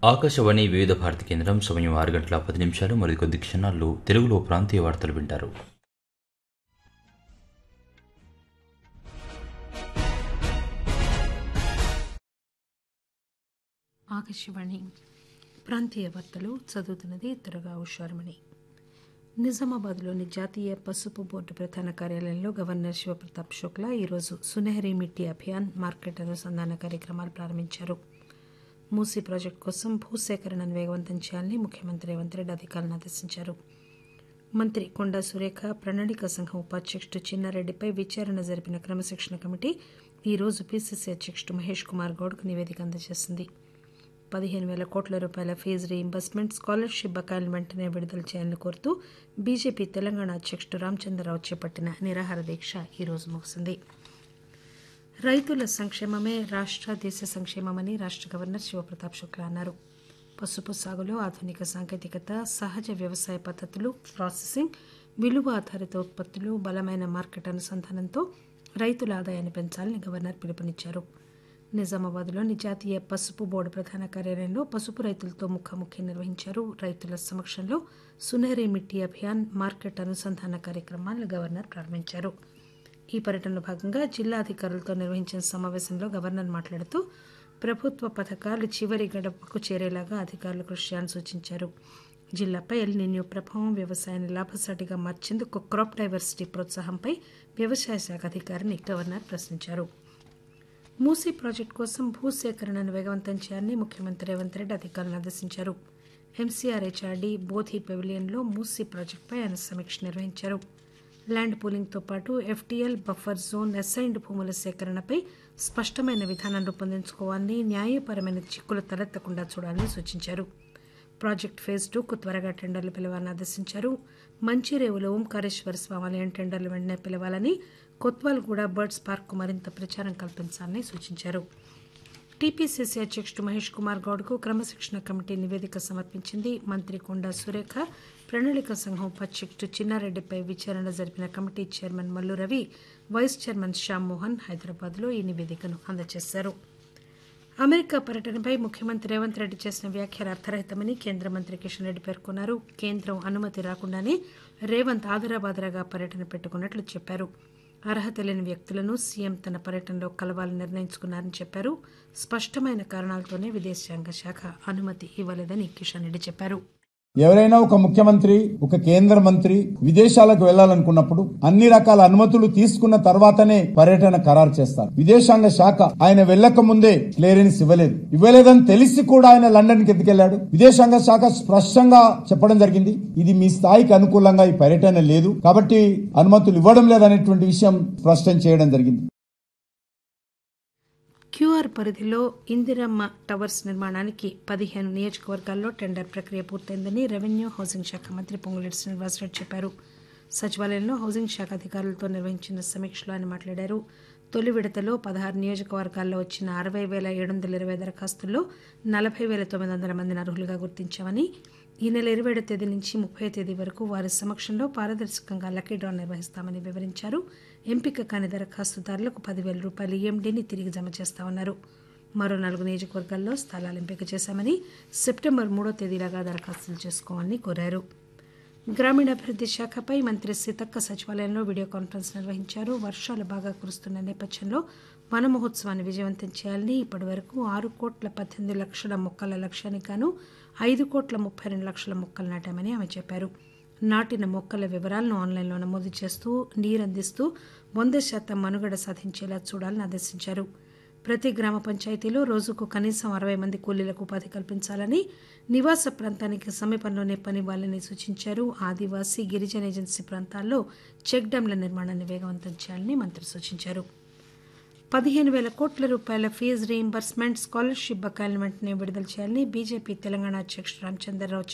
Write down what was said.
ఆకాశవాణి వివిధ భారతి కేంద్రం సమయం ఆరు గంటల పది నిమిషాలు మరి కొద్ది క్షణాల్లో తెలుగులో ప్రాంతీయ వార్తలు వింటారు ఆకాశవాణి ప్రాంతీయ వార్తలు చదువుతున్నది త్వరగా ఉషారమణి నిజామాబాద్లోని జాతీయ పసుపు బోర్డు ప్రధాన కార్యాలయంలో గవర్నర్ శివప్రతాప్ శుక్లా ఈరోజు సునహరి మిట్టి అభియాన్ మార్కెట్ అనుసంధాన కార్యక్రమాలు ప్రారంభించారు మూసీ ప్రాజెక్టు కోసం భూసేకరణను వేగవంతం చేయాలని ముఖ్యమంత్రి రేవంత్ రెడ్డి అధికారులను ఆదేశించారు మంత్రి కొండా సురేఖ ప్రణాళిక సంఘం ఉపాధ్యక్షుడు చిన్నారెడ్డిపై విచారణ జరిపిన క్రమశిక్షణ కమిటీ ఈరోజు పీసీసీ అధ్యక్షుడు మహేష్ కుమార్ గౌడ్కు నివేదిక అందజేసింది పదిహేను వేల కోట్ల రూపాయల ఫీజు రీయింబర్స్మెంట్ స్కాలర్షిప్ బకాయిలను వెంటనే విడుదల చేయాలని కోరుతూ బీజేపీ తెలంగాణ అధ్యక్షుడు రామచంద్రరావు చేపట్టిన నిరాహార దీక్ష ఈరోజు ముగిసింది రైతుల సంక్షేమమే రాష్ట్ర దేశ సంక్షేమమని రాష్ట్ర గవర్నర్ శివప్రతాప్ శుక్లా అన్నారు పసుపు సాగులో ఆధునిక సాంకేతికత సహజ వ్యవసాయ పద్ధతులు ప్రాసెసింగ్ విలువ ఆధారిత ఉత్పత్తులు బలమైన మార్కెట్ అనుసంధానంతో రైతుల ఆదాయాన్ని పెంచాలని గవర్నర్ పిలుపునిచ్చారు నిజామాబాద్లోని జాతీయ పసుపు బోర్డు ప్రధాన కార్యాలయంలో పసుపు రైతులతో ముఖాముఖి నిర్వహించారు రైతుల సమక్షంలో సునేరి మిట్టి అభియాన్ మార్కెట్ అనుసంధాన కార్యక్రమాలను గవర్నర్ ప్రారంభించారు ఈ పర్యటనలో భాగంగా జిల్లా అధికారులతో నిర్వహించిన సమావేశంలో గవర్నర్ మాట్లాడుతూ ప్రభుత్వ పథకాలు చివరి గడపకు చేరేలాగా అధికారులు కృషి చేయాలని సూచించారు జిల్లాపై ఎల్నిన్యూ ప్రభావం వ్యవసాయాన్ని లాభసాటిగా మార్చేందుకు క్రాప్ డైవర్సిటీ ప్రోత్సాహంపై వ్యవసాయ శాఖ అధికారిని గవర్నర్ ప్రశ్నించారు మూసీ ప్రాజెక్టు కోసం భూసేకరణను వేగవంతం చేయాలని ముఖ్యమంత్రి రేవంత్ రెడ్డి అధికారులను ఆదేశించారు ఎంసీఆర్హెచ్ఆర్డీ బోధి పెవిలియన్లో మూసీ ప్రాజెక్టుపై ఆయన సమీక్ష నిర్వహించారు ల్యాండ్ పూలింగ్తో పాటు ఎఫ్టీఎల్ బఫర్ జోన్ అసైన్డ్ భూముల సేకరణపై స్పష్టమైన విధానం రూపొందించుకోవాలని న్యాయపరమైన చిక్కులు తలెత్తకుండా చూడాలని సూచించారు ప్రాజెక్ట్ ఫేజ్ టూకు త్వరగా టెండర్లు పిలవాలని ఆదేశించారు మంచిరేవులో ఓంకారేశ్వర స్వామి టెండర్లు వెంటనే పిలవాలని కొత్వాల్గూడ బర్డ్స్ పార్కు మరింత ప్రచారం కల్పించాలని సూచించారు టీపీసీసీ అధ్యక్షుడు మహేష్ కుమార్ గౌడ్కు క్రమశిక్షణ కమిటీ నివేదిక సమర్పించింది మంత్రి కొండా సురేఖ ప్రణాళిక సంఘం ఉపాధ్యక్షుడు చిన్నారెడ్డిపై విచారణ జరిపిన committee chairman Mallu Ravi vice chairman Shyam Mohan హైదరాబాద్లో ఈ నివేదికను అందజేశారు అమెరికా పర్యటనపై ముఖ్యమంత్రి రేవంత్ రెడ్డి చేసిన వ్యాఖ్యలు అర్థరహితమని కేంద్ర మంత్రి కిషన్ రెడ్డి పేర్కొన్నారు కేంద్రం అనుమతి రాకుండానే రేవంత్ ఆదరాబాదరాగా పర్యటన పెట్టుకున్నట్లు చెప్పారు అర్హత లేని వ్యక్తులను సీఎం తన పర్యటనలో కలవాలని నిర్ణయించుకున్నారని చెప్పారు స్పష్టమైన కారణాలతోనే విదేశాంగ శాఖ అనుమతి ఇవ్వలేదని కిషన్ రెడ్డి చెప్పారు ఎవరైనా ఒక ముఖ్యమంత్రి ఒక కేంద్ర మంత్రి విదేశాలకు వెళ్లాలనుకున్నప్పుడు అన్ని రకాల అనుమతులు తీసుకున్న తర్వాతనే పర్యటన ఖరారు చేస్తారు విదేశాంగ శాఖ ఆయన వెళ్లక ముందే క్లియరెన్స్ ఇవ్వలేదు ఇవ్వలేదని తెలిసి కూడా ఆయన లండన్ కి ఎందుకెళ్లాడు విదేశాంగ శాఖ స్పష్టంగా చెప్పడం జరిగింది ఇది మీ స్థాయికి అనుకూలంగా ఈ పర్యటన లేదు కాబట్టి అనుమతులు ఇవ్వడం లేదనేటువంటి విషయం స్పష్టం చేయడం జరిగింది క్యూఆర్ పరిధిలో ఇందిరమ్మ టవర్స్ నిర్మాణానికి పదిహేను నియోజకవర్గాల్లో టెండర్ ప్రక్రియ పూర్తయిందని రెవెన్యూ హౌసింగ్ శాఖ మంత్రి పొంగులేటి శ్రీనివాసరెడ్డి చెప్పారు సచివాలయంలో హౌసింగ్ శాఖ అధికారులతో నిర్వహించిన సమీక్షలో ఆయన మాట్లాడారు తొలి విడతలో పదహారు నియోజకవర్గాల్లో వచ్చిన అరవై వేల ఏడు వందల ఇరవై దరఖాస్తుల్లో నలభై వేల తొమ్మిది వందల మందిని అర్హులుగా గుర్తించామని ఈ నెల ఇరవై ఏడో తేదీ నుంచి ముప్పై తేదీ వరకు వారి సమక్షంలో పారదర్శకంగా లక్కీ డ్రా నిర్వహిస్తామని వివరించారు ఎంపిక కాని దరఖాస్తుదారులకు పదివేల రూపాయల ఈఎండీని తిరిగి జమ చేస్తామన్నారు మరో నాలుగు నియోజకవర్గాల్లో స్థలాలు ఎంపిక చేశామని సెప్టెంబర్ మూడో తేదీలాగా దరఖాస్తులు చేసుకోవాలని కోరారు గ్రామీణాభివృద్ది శాఖపై మంత్రి సీతక్క సచివాలయంలో వీడియో కాన్ఫరెన్స్ నిర్వహించారు వర్షాలు బాగా కురుస్తున్న నేపథ్యంలో వన మహోత్సవాన్ని విజయవంతం చేయాలని ఇప్పటి వరకు ఆరు కోట్ల పద్దెనిమిది లక్షల మొక్కల లక్ష్యానికి గాను ఐదు కోట్ల ముప్పై రెండు లక్షల మొక్కలు నాటామని ఆమె చెప్పారు నాటిన మొక్కల వివరాలను ఆన్లైన్లో నమోదు చేస్తూ నీరందిస్తూ వంద శాతం మనుగడ సాధించేలా చూడాలని ఆదేశించారు ప్రతి గ్రామ పంచాయతీలో రోజుకు కనీసం అరవై మంది కూలీలకు ఉపాధి కల్పించాలని నివాస ప్రాంతానికి సమీపంలోనే పనివ్వాలని సూచించారు ఆదివాసీ గిరిజన ఏజెన్సీ ప్రాంతాల్లో చెక్ డ్యాంల నిర్మాణాన్ని వేగవంతం చేయాలని మంత్రి సూచించారు పదిహేను వేల కోట్ల రూపాయల ఫీజు రీయింబర్స్మెంట్ స్కాలర్షిప్ బకాయిలను వెంటనే విడుదల చేయాలని బీజేపీ తెలంగాణ అధ్యక్షుడు రామచంద్రరావు